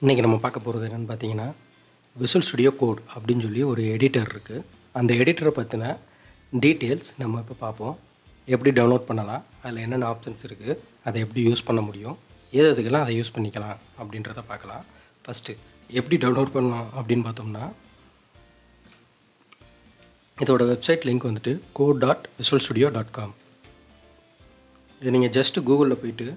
இன்றைக்கி நம்ம பார்க்க போகிறது என்னென்னு பார்த்தீங்கன்னா விசுவல் ஸ்டுடியோ கோட் அப்படின்னு சொல்லி ஒரு எடிட்டர் இருக்குது அந்த எடிட்டரை பற்றின டீட்டெயில்ஸ் நம்ம இப்போ பார்ப்போம் எப்படி டவுன்லோட் பண்ணலாம் அதில் என்னென்ன ஆப்ஷன்ஸ் இருக்குது அதை எப்படி யூஸ் பண்ண முடியும் எது எதுக்கெல்லாம் அதை யூஸ் பண்ணிக்கலாம் அப்படின்றத பார்க்கலாம் ஃபஸ்ட்டு எப்படி டவுன்லோட் பண்ணலாம் அப்படின்னு பார்த்தோம்னா இதோட வெப்சைட் லிங்க் வந்துட்டு code dot visual studio dot com இது நீங்கள் ஜஸ்ட் கூகுளில் போயிட்டு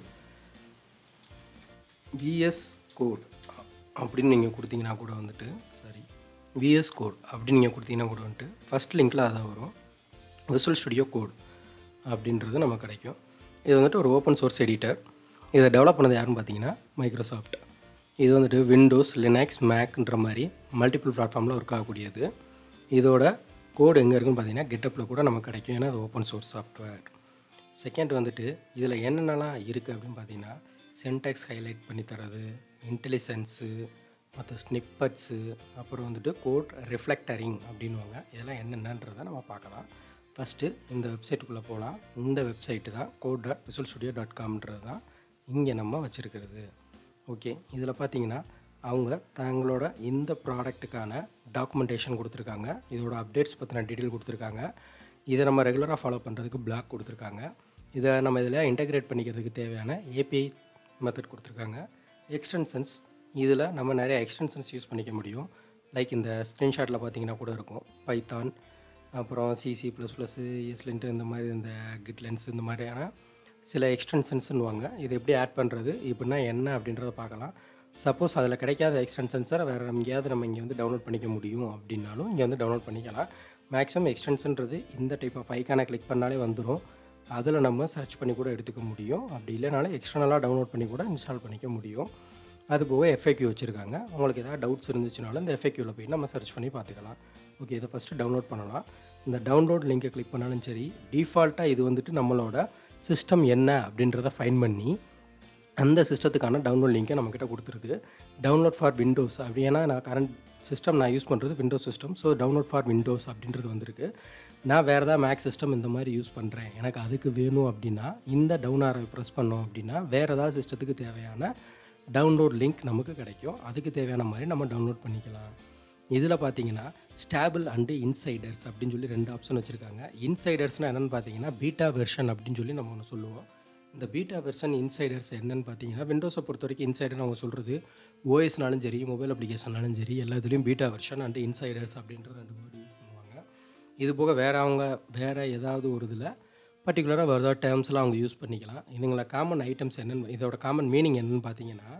விஎஸ் கோட் அப்படின்னு நீங்கள் கொடுத்தீங்கன்னா கூட வந்துட்டு சரி விஎஸ் கோட் அப்படின்னு நீங்கள் கொடுத்தீங்கன்னா கூட வந்துட்டு ஃபஸ்ட் லிங்க்கில் அதான் வரும் விசுவல் ஸ்டுடியோ கோட் அப்படின்றது நமக்கு கிடைக்கும் இது வந்துட்டு ஒரு ஓப்பன் சோர்ஸ் எடிட்டர் இதை டெவலப் பண்ணது யாருன்னு பார்த்தீங்கன்னா மைக்ரோசாஃப்ட் இது வந்துட்டு விண்டோஸ் லினக்ஸ் மேக்ன்ற மாதிரி மல்டிபிள் பிளாட்ஃபார்மில் ஒர்க் ஆகக்கூடியது இதோட கோடு எங்கே இருக்குன்னு பார்த்தீங்கன்னா கெட்டப்பில் கூட நமக்கு கிடைக்கும் ஏன்னா அது ஓப்பன் சோர்ஸ் சாஃப்ட்வேர் செகண்ட் வந்துட்டு இதில் என்னென்னலாம் இருக்குது அப்படின்னு பார்த்தீங்கன்னா சென்டெக்ஸ் ஹைலைட் பண்ணி தரது இன்டெலிஜென்ஸு மற்ற ஸ்னிப்பட்ஸு அப்புறம் வந்துட்டு கோட் ரிஃப்ளெக்டரிங் அப்படின்வாங்க இதெல்லாம் என்னென்னன்றதை நம்ம பார்க்கலாம் ஃபஸ்ட்டு இந்த வெப்சைட்டுக்குள்ளே போகலாம் இந்த வெப்சைட்டு தான் code dot visual studio dot காம்ன்றது தான் இங்கே நம்ம வச்சுருக்கிறது ஓகே இதில் பார்த்தீங்கன்னா அவங்க தங்களோட இந்த ப்ராடக்ட்டுக்கான டாக்குமெண்டேஷன் கொடுத்துருக்காங்க இதோட அப்டேட்ஸ் பற்றின டீட்டெயில் கொடுத்துருக்காங்க இதை நம்ம ரெகுலராக ஃபாலோ பண்ணுறதுக்கு பிளாக் கொடுத்துருக்காங்க இதை நம்ம இதில் இன்டகிரேட் பண்ணிக்கிறதுக்கு தேவையான ஏபிஐ மெத்தட் கொடுத்துருக்காங்க எக்ஸ்டென்ஷன்ஸ் இதில் நம்ம நிறைய எக்ஸ்டென்ஷன்ஸ் யூஸ் பண்ணிக்க முடியும் லைக் இந்த ஸ்க்ரீன்ஷாட்டில் பார்த்தீங்கன்னா கூட இருக்கும் பைத்தான் அப்புறம் சிசி ப்ளஸ் ப்ளஸ்ஸு எஸ்லின்ட்டு இந்த மாதிரி இந்த கிட்லென்ஸ் இந்த மாதிரியான சில எக்ஸ்டென்ஷன்ஸ்னுவாங்க இது எப்படி ஆட் பண்ணுறது இப்படின்னா என்ன அப்படின்றத பார்க்கலாம் சப்போஸ் அதில் கிடைக்காத எக்ஸ்டென்ஷன்ஸை வேறு எங்கேயாவது நம்ம இங்கே வந்து டவுன்லோட் பண்ணிக்க முடியும் அப்படின்னாலும் இங்கே வந்து டவுன்லோட் பண்ணிக்கலாம் மேக்ஸிமம் எக்ஸ்டென்ஷன்றது இந்த டைப் ஆஃப் ஐக்கானை கிளிக் பண்ணாலே வந்துடும் அதில் நம்ம சர்ச் பண்ணி கூட எடுத்துக்க முடியும் அப்படி இல்லைனாலும் எக்ஸ்டர்னலாக டவுன்லோட் பண்ணி கூட இன்ஸ்டால் பண்ணிக்க முடியும் அது போக எஃப்ஏக்யூ வச்சுருக்காங்க உங்களுக்கு ஏதாவது டவுட்ஸ் இருந்துச்சுனாலும் இந்த எஃப்ஏக்யூவில் போய் நம்ம சர்ச் பண்ணி பார்த்துக்கலாம் ஓகே இதை ஃபஸ்ட்டு டவுன்லோட் பண்ணலாம் இந்த டவுன்லோட் லிங்கை கிளிக் பண்ணாலும் சரி டிஃபால்ட்டாக இது வந்துட்டு நம்மளோட சிஸ்டம் என்ன அப்படின்றத ஃபைன் பண்ணி அந்த சிஸ்டத்துக்கான டவுன்லோட் லிங்கை நம்மக்கிட்ட கொடுத்துருக்கு டவுன்லோட் ஃபார் விண்டோஸ் அப்படி ஏன்னா நான் கரண்ட் சிஸ்டம் நான் யூஸ் பண்ணுறது Windows system so download for Windows அப்படின்றது வந்திருக்கு நான் வேறு ஏதாவது மேக் சிஸ்டம் இந்த மாதிரி யூஸ் பண்ணுறேன் எனக்கு அதுக்கு வேணும் அப்படின்னா இந்த டவுன் ஆரை ப்ரெஸ் பண்ணோம் அப்படின்னா வேறு ஏதாவது சிஸ்டத்துக்கு தேவையான டவுன்லோட் லிங்க் நமக்கு கிடைக்கும் அதுக்கு தேவையான மாதிரி நம்ம டவுன்லோட் பண்ணிக்கலாம் இதில் பார்த்தீங்கன்னா ஸ்டேபிள் அண்டு இன்சைடர்ஸ் அப்படின்னு சொல்லி ரெண்டு ஆப்ஷன் வச்சுருக்காங்க இன்சைடர்ஸ்னால் என்னென்னு பார்த்தீங்கன்னா பீட்டா வெர்ஷன் அப்படின்னு சொல்லி நம்ம ஒன்று சொல்லுவோம் இந்த பீட்டா வெர்ஷன் இன்சைடர்ஸ் என்னென்னு பார்த்தீங்கன்னா விண்டோஸை பொறுத்த வரைக்கும் இன்சைடர் அவங்க சொல்கிறது ஓஎஸ்னாலும் சரி மொபைல் அப்ளிகேஷன்னாலும் சரி எல்லா இதுலேயும் பீட்டா வெர்ஷன் அண்டு இன்சைடர்ஸ் அப்படின்ற ரெண்டு வேர்டு யூஸ் பண்ணுவாங்க இது போக வேறு அவங்க வேறு ஏதாவது ஒரு இதில் பர்டிகுலராக வேறு ஏதாவது டேர்ம்ஸ்லாம் அவங்க யூஸ் பண்ணிக்கலாம் இதுங்கள காமன் ஐட்டம்ஸ் என்னென்னு இதோட காமன் மீனிங் என்னென்னு பார்த்தீங்கன்னா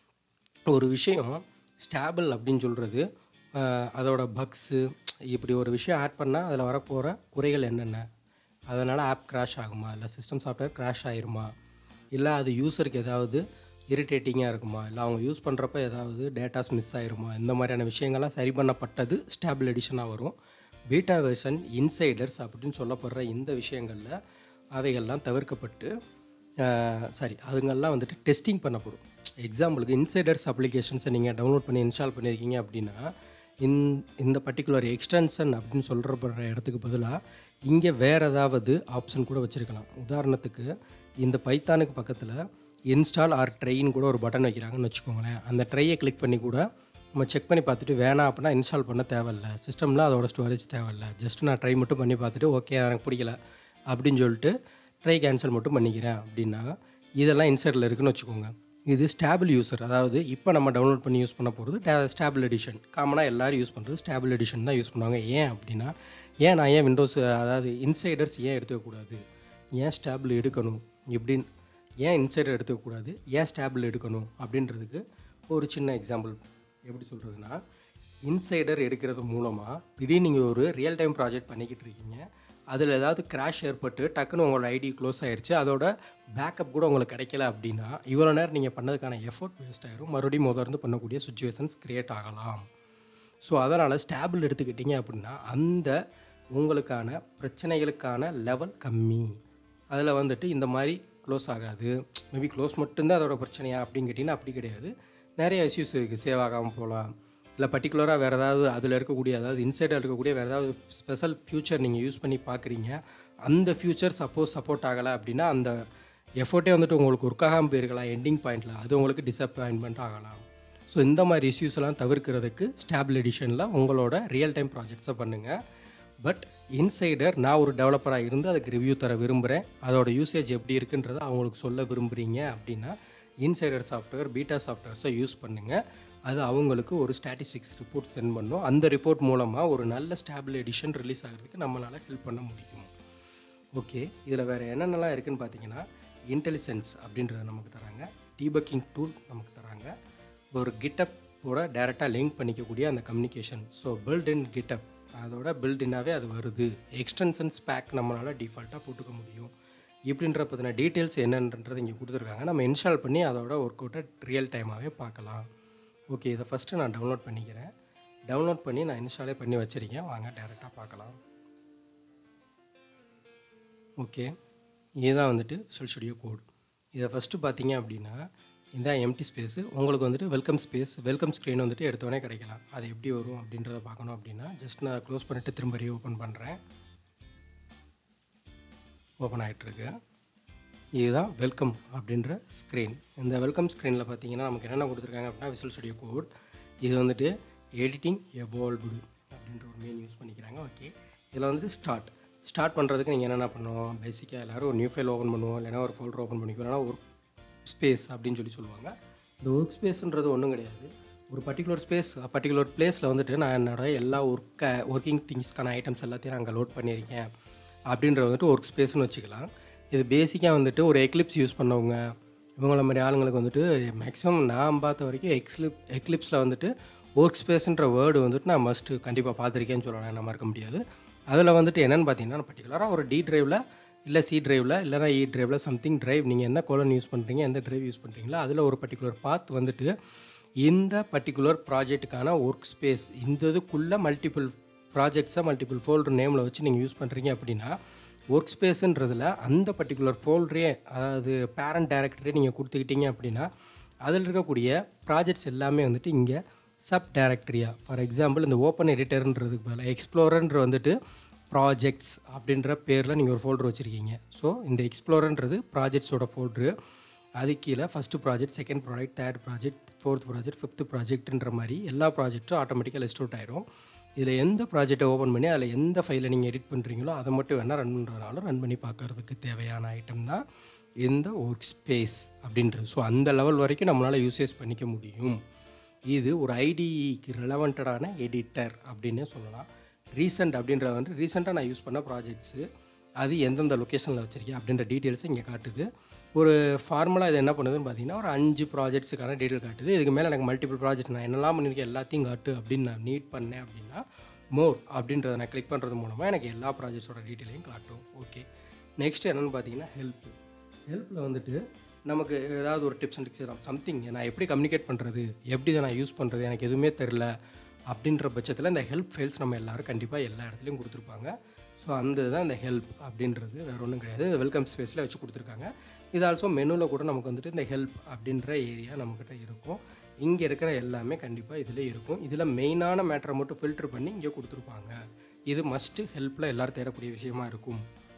ஒரு விஷயம் ஸ்டேபிள் அப்படின்னு சொல்கிறது அதோட பக்ஸு இப்படி ஒரு விஷயம் ஆட் பண்ணால் அதில் வரப்போகிற குறைகள் என்னென்ன அதனால் ஆப் கிராஷ் ஆகுமா இல்லை சிஸ்டம் சாஃப்ட்வேர் கிராஷ் ஆயிருமா இல்லை அது யூஸருக்கு ஏதாவது இரிட்டேட்டிங்காக இருக்குமா இல்லை அவங்க யூஸ் பண்ணுறப்ப ஏதாவது டேட்டாஸ் மிஸ் ஆயிருமா இந்த மாதிரியான விஷயங்கள்லாம் சரி பண்ணப்பட்டது ஸ்டேபிள் எடிஷனாக வரும் பீட்டா வெர்ஷன் இன்சைடர்ஸ் அப்படின்னு சொல்லப்படுற இந்த விஷயங்களில் அவைகள்லாம் தவிர்க்கப்பட்டு சாரி அதுங்கெல்லாம் வந்துட்டு டெஸ்டிங் பண்ணப்படும் எக்ஸாம்பிளுக்கு இன்சைடர்ஸ் அப்ளிகேஷன்ஸை நீங்கள் டவுன்லோட் பண்ணி இன்ஸ்டால் பண்ணியிருக்கீங்க அப்படின்னா இந் இந்த பர்டிகுலர் எக்ஸ்டென்ஷன் அப்படின்னு சொல்கிறப்படுற இடத்துக்கு பதிலாக இங்கே வேறு ஏதாவது ஆப்ஷன் கூட வச்சுருக்கலாம் உதாரணத்துக்கு இந்த பைத்தானுக்கு பக்கத்தில் இன்ஸ்டால் ஆர் ட்ரெயின் கூட ஒரு பட்டன் வைக்கிறாங்கன்னு வச்சுக்கோங்களேன் அந்த ட்ரையை கிளிக் பண்ணி கூட நம்ம செக் பண்ணி பார்த்துட்டு வேணாம் அப்படின்னா இன்ஸ்டால் பண்ண தேவையில்ல சிஸ்டமில் அதோட ஸ்டோரேஜ் தேவையில்ல ஜஸ்ட் நான் ட்ரை மட்டும் பண்ணி பார்த்துட்டு ஓகே எனக்கு பிடிக்கல அப்படின்னு சொல்லிட்டு ட்ரை கேன்சல் மட்டும் பண்ணிக்கிறேன் அப்படின்னா இதெல்லாம் இன்சைடில் இருக்குன்னு வச்சுக்கோங்க இது ஸ்டேபிள் யூசர் அதாவது இப்போ நம்ம டவுன்லோட் பண்ணி யூஸ் பண்ண போகிறது ஸ்டேபிள் எடிஷன் காமனாக எல்லோரும் யூஸ் பண்ணுறது ஸ்டேபிள் எடிஷன் தான் யூஸ் பண்ணுவாங்க ஏன் அப்படின்னா ஏன் நான் ஏன் விண்டோஸ் அதாவது இன்சைடர்ஸ் ஏன் எடுத்துக்கக்கூடாது ஏன் ஸ்டேபிள் எடுக்கணும் இப்படின்னு ஏன் இன்சைடர் எடுத்துக்கக்கூடாது ஏன் ஸ்டேபிள் எடுக்கணும் அப்படின்றதுக்கு ஒரு சின்ன எக்ஸாம்பிள் எப்படி சொல்கிறதுனா இன்சைடர் எடுக்கிறது மூலமாக திடீர்னு நீங்கள் ஒரு ரியல் டைம் ப்ராஜெக்ட் பண்ணிக்கிட்டு இருக்கீங்க அதில் ஏதாவது கிராஷ் ஏற்பட்டு டக்குன்னு உங்களோட ஐடி க்ளோஸ் ஆயிடுச்சு அதோட பேக்கப் கூட உங்களுக்கு கிடைக்கல அப்படின்னா இவ்வளோ நேரம் நீங்கள் பண்ணதுக்கான எஃபர்ட் வேஸ்ட் ஆயிரும் மறுபடியும் முதர்ந்து பண்ணக்கூடிய சுச்சுவேஷன்ஸ் க்ரியேட் ஆகலாம் ஸோ அதனால் ஸ்டேபிள் எடுத்துக்கிட்டீங்க அப்படின்னா அந்த உங்களுக்கான பிரச்சனைகளுக்கான லெவல் கம்மி அதில் வந்துட்டு இந்த மாதிரி க்ளோஸ் ஆகாது மேபி க்ளோஸ் மட்டும்தான் அதோட பிரச்சனையா அப்படின்னு கேட்டிங்கன்னா அப்படி கிடையாது நிறைய இஷ்யூஸ் இருக்குது சேவ் ஆகாமல் போகலாம் இல்லை பர்டிகுலராக வேறு ஏதாவது அதில் இருக்கக்கூடிய அதாவது இன்சைடில் இருக்கக்கூடிய வேறு ஏதாவது ஸ்பெஷல் ஃபியூச்சர் நீங்கள் யூஸ் பண்ணி பார்க்குறீங்க அந்த ஃபியூச்சர் சப்போஸ் சப்போர்ட் ஆகலை அப்படின்னா அந்த எஃபோர்ட்டே வந்துட்டு உங்களுக்கு ஒர்க் ஆகாமல் போயிருக்கலாம் எண்டிங் பாயிண்டில் அது உங்களுக்கு டிசப்பாயின்மெண்ட் ஆகலாம் ஸோ இந்த மாதிரி இஷ்யூஸ் எல்லாம் தவிர்க்கிறதுக்கு ஸ்டாபிள் எடிஷனில் உங்களோட ரியல் டைம் ப்ராஜெக்ட்ஸை பண்ணுங்கள் பட் இன்சைடர் நான் ஒரு டெவலப்பராக இருந்து அதுக்கு ரிவ்யூ தர விரும்புகிறேன் அதோட யூசேஜ் எப்படி இருக்குன்றதை அவங்களுக்கு சொல்ல விரும்புகிறீங்க அப்படின்னா இன்சைடர் சாஃப்ட்வேர் பீட்டா சாஃப்ட்வேர்ஸை யூஸ் பண்ணுங்கள் அது அவங்களுக்கு ஒரு ஸ்டாட்டிஸ்டிக்ஸ் ரிப்போர்ட் சென்ட் பண்ணும் அந்த ரிப்போர்ட் மூலமாக ஒரு நல்ல ஸ்டாபிள் எடிஷன் ரிலீஸ் ஆகிறதுக்கு நம்மளால் ஹெல்ப் பண்ண முடியும் ஓகே இதில் வேறு என்னென்னலாம் இருக்குன்னு பார்த்தீங்கன்னா இன்டெலிஜென்ஸ் அப்படின்றத நமக்கு தராங்க டீபக்கிங் டூல் நமக்கு தராங்க ஒரு கிட்டப்போட டேரெக்டாக லிங்க் பண்ணிக்கக்கூடிய அந்த communication so built in GitHub அதோட பில்டின்னாவே அது வருது எக்ஸ்டென்ஷன்ஸ் பேக் நம்மளால் டிஃபால்ட்டாக போட்டுக்க முடியும் இப்படின்ற பற்றின டீட்டெயில்ஸ் என்னன்றது இங்கே கொடுத்துருக்காங்க நம்ம இன்ஸ்டால் பண்ணி அதோட ஒர்க் அவுட்டை ரியல் டைமாகவே பார்க்கலாம் ஓகே இதை ஃபஸ்ட்டு நான் டவுன்லோட் பண்ணிக்கிறேன் டவுன்லோட் பண்ணி நான் இன்ஸ்டாலே பண்ணி வச்சுருக்கேன் வாங்க டேரெக்டாக பார்க்கலாம் ஓகே இதுதான் வந்துட்டு விஷுவல் ஸ்டுடியோ கோட் இதை ஃபஸ்ட்டு பார்த்தீங்க அப்படின்னா இதான் எம்டி ஸ்பேஸு உங்களுக்கு வந்துட்டு வெல்கம் ஸ்பேஸ் வெல்கம் ஸ்க்ரீன் வந்துட்டு எடுத்தோடனே கிடைக்கலாம் அது எப்படி வரும் அப்படின்றத பார்க்கணும் அப்படின்னா ஜஸ்ட் நான் க்ளோஸ் பண்ணிவிட்டு திரும்ப ரீஓப்பன் பண்ணுறேன் ஓப்பன் ஆகிட்டுருக்கு இதுதான் வெல்கம் அப்படின்ற ஸ்க்ரீன் இந்த வெல்கம் ஸ்க்ரீனில் பார்த்தீங்கன்னா நமக்கு என்னென்ன கொடுத்துருக்காங்க அப்படின்னா விசுவல் ஸ்டுடியோ கோட் இது வந்துட்டு எடிட்டிங் எவால்வ்டு அப்படின்ற ஒரு மெயின் யூஸ் பண்ணிக்கிறாங்க ஓகே இதில் வந்துட்டு ஸ்டார்ட் ஸ்டார்ட் பண்ணுறதுக்கு நீங்கள் என்னென்ன பண்ணுவோம் பேசிக்காக எல்லோரும் ஒரு நியூ ஃபைல் ஓப்பன் பண்ணுவோம் இல்லைனா ஒரு ஃபோல்டர் ஓப்பன் பண்ணிக்குவோம் இல்லைனா ஒர்க் ஸ்பேஸ் அப்படின்னு சொல்லி சொல்லுவாங்க இந்த ஒர்க் ஸ்பேஸ்ன்றது ஒன்றும் கிடையாது ஒரு பர்டிகுலர் ஸ்பேஸ் பர்டிகுலர் பிளேஸில் வந்துட்டு நான் என்னோட எல்லா ஒர்க்கை ஒர்க்கிங் திங்ஸ்க்கான ஐட்டம்ஸ் எல்லாத்தையும் அங்கே லோட் பண்ணியிருக்கேன் அப்படின்றது வந்துட்டு ஒர்க் ஸ்பேஸ்னு வச்சுக்கலாம் இது பேசிக்காக வந்துட்டு ஒரு எக்லிப்ஸ் யூஸ் பண்ணவங்க இவங்கள மாதிரி ஆளுங்களுக்கு வந்துட்டு மேக்ஸிமம் நான் பார்த்த வரைக்கும் எக்ஸ்லிப் எக்லிப்ஸில் வந்துட்டு ஒர்க் ஸ்பேஸ்ன்ற வேர்டு வந்துட்டு நான் மஸ்ட்டு கண்டிப்பாக பார்த்துருக்கேன்னு சொல்லலாம் என்ன மறக்க முடியாது அதில் வந்துட்டு என்னென்னு பார்த்தீங்கன்னா பர்டிகுலராக ஒரு டி ட்ரைவில் இல்லை சி ட்ரைவில் இல்லைனா இ ட்ரைவில் சம்திங் ட்ரைவ் நீங்கள் என்ன கோலன் யூஸ் பண்ணுறீங்க எந்த ட்ரைவ் யூஸ் பண்ணுறீங்களோ அதில் ஒரு பர்டிகுலர் பாத் வந்துட்டு இந்த பர்டிகுலர் ப்ராஜெக்ட்டுக்கான ஒர்க் ஸ்பேஸ் இந்த இதுக்குள்ளே மல்டிபிள் ப்ராஜெக்ட்ஸை மல்டிபிள் ஃபோல்டர் நேமில் வச்சு நீங்கள் யூஸ் பண்ணுறீங்க அப்படின்னா ஒர்க் ஸ்பேஸுன்றதில் அந்த பர்டிகுலர் ஃபோல்டரே அதாவது பேரண்ட் டைரக்டரே நீங்கள் கொடுத்துக்கிட்டீங்க அப்படின்னா அதில் இருக்கக்கூடிய ப்ராஜெக்ட்ஸ் எல்லாமே வந்துட்டு இங்கே சப் டைரக்டரியா ஃபார் எக்ஸாம்பிள் இந்த ஓப்பன் எடிட்டர்ன்றதுக்கு பதிலாக எக்ஸ்ப்ளோரன்ற வந்துட்டு ப்ராஜெக்ட்ஸ் அப்படின்ற பேரில் நீங்கள் ஒரு ஃபோல்டர் வச்சுருக்கீங்க ஸோ இந்த எக்ஸ்ப்ளோரன்றது ப்ராஜெக்ட்ஸோட ஃபோல்டரு அது கீழே first project second project third project fourth project fifth ப்ராஜெக்ட்ன்ற மாதிரி எல்லா ப்ராஜெக்ட்டும் ஆட்டோமேட்டிக்காக லிஸ்ட் அவுட் ஆயிரும் இதில் எந்த ப்ராஜெக்டை ஓப்பன் பண்ணி அதில் எந்த ஃபைலை நீங்கள் எடிட் பண்ணுறீங்களோ அதை மட்டும் வேணால் ரன் பண்ணுறதுனால ரன் பண்ணி பார்க்கறதுக்கு தேவையான ஐட்டம் தான் இந்த ஒர்க் ஸ்பேஸ் அப்படின்றது ஸோ அந்த லெவல் வரைக்கும் நம்மளால் யூசேஜ் பண்ணிக்க முடியும் இது ஒரு ஐடிக்கு ரிலவெண்டடான எடிட்டர் அப்படின்னே சொல்லலாம் ரீசெண்ட் அப்படின்றது வந்து ரீசெண்டாக நான் யூஸ் பண்ண ப்ராஜெக்ட்ஸு அது எந்தெந்த லொக்கேஷனில் வச்சுருக்கேன் அப்படின்ற டீட்டெயில்ஸ் இங்கே காட்டுது ஒரு ஃபார்முலா இது என்ன பண்ணுதுன்னு பார்த்தீங்கன்னா ஒரு அஞ்சு ப்ராஜெக்ட்ஸுக்கான டீட்டெயில் காட்டுது இதுக்கு மேலே எனக்கு மல்டிபிள் ப்ராஜெக்ட் நான் என்னெல்லாம் பண்ணியிருக்கேன் எல்லாத்தையும் காட்டு அப்படின்னு நான் நீட் பண்ணேன் அப்படின்னா மோர் அப்படின்றத நான் கிளிக் பண்ணுறது மூலமாக எனக்கு எல்லா ப்ராஜெக்ட்ஸோட டீட்டெயிலையும் காட்டும் ஓகே நெக்ஸ்ட் என்னென்னு பார்த்தீங்கன்னா ஹெல்ப் ஹெல்ப்பில் வந்துட்டு நமக்கு ஏதாவது ஒரு டிப்ஸ் அண்ட் ட்ரிக்ஸ் சம்திங் நான் எப்படி கம்யூனிகேட் பண்ணுறது எப்படி இதை நான் யூஸ் பண்ணுறது எனக்கு எதுவுமே தெரில அப்படின்ற பட்சத்தில் இந்த ஹெல்ப் ஃபைல்ஸ் நம்ம எல்லோரும் கண்டிப்பாக எல்லா இடத்துலையும் கொடுத்துருப்பாங்க ஸோ அந்த தான் இந்த ஹெல்ப் அப்படின்றது வேறு ஒன்றும் கிடையாது வெல்கம் ஸ்பேஸில் வச்சு கொடுத்துருக்காங்க இது ஆல்சோ மெனுவில் கூட நமக்கு வந்துட்டு இந்த ஹெல்ப் அப்படின்ற ஏரியா நம்மக்கிட்ட இருக்கும் இங்கே இருக்கிற எல்லாமே கண்டிப்பாக இதில் இருக்கும் இதில் மெயினான மேட்டரை மட்டும் ஃபில்டர் பண்ணி இங்கே கொடுத்துருப்பாங்க இது மஸ்ட்டு ஹெல்ப்பில் எல்லோரும் தேடக்கூடிய விஷயமா இருக்கும்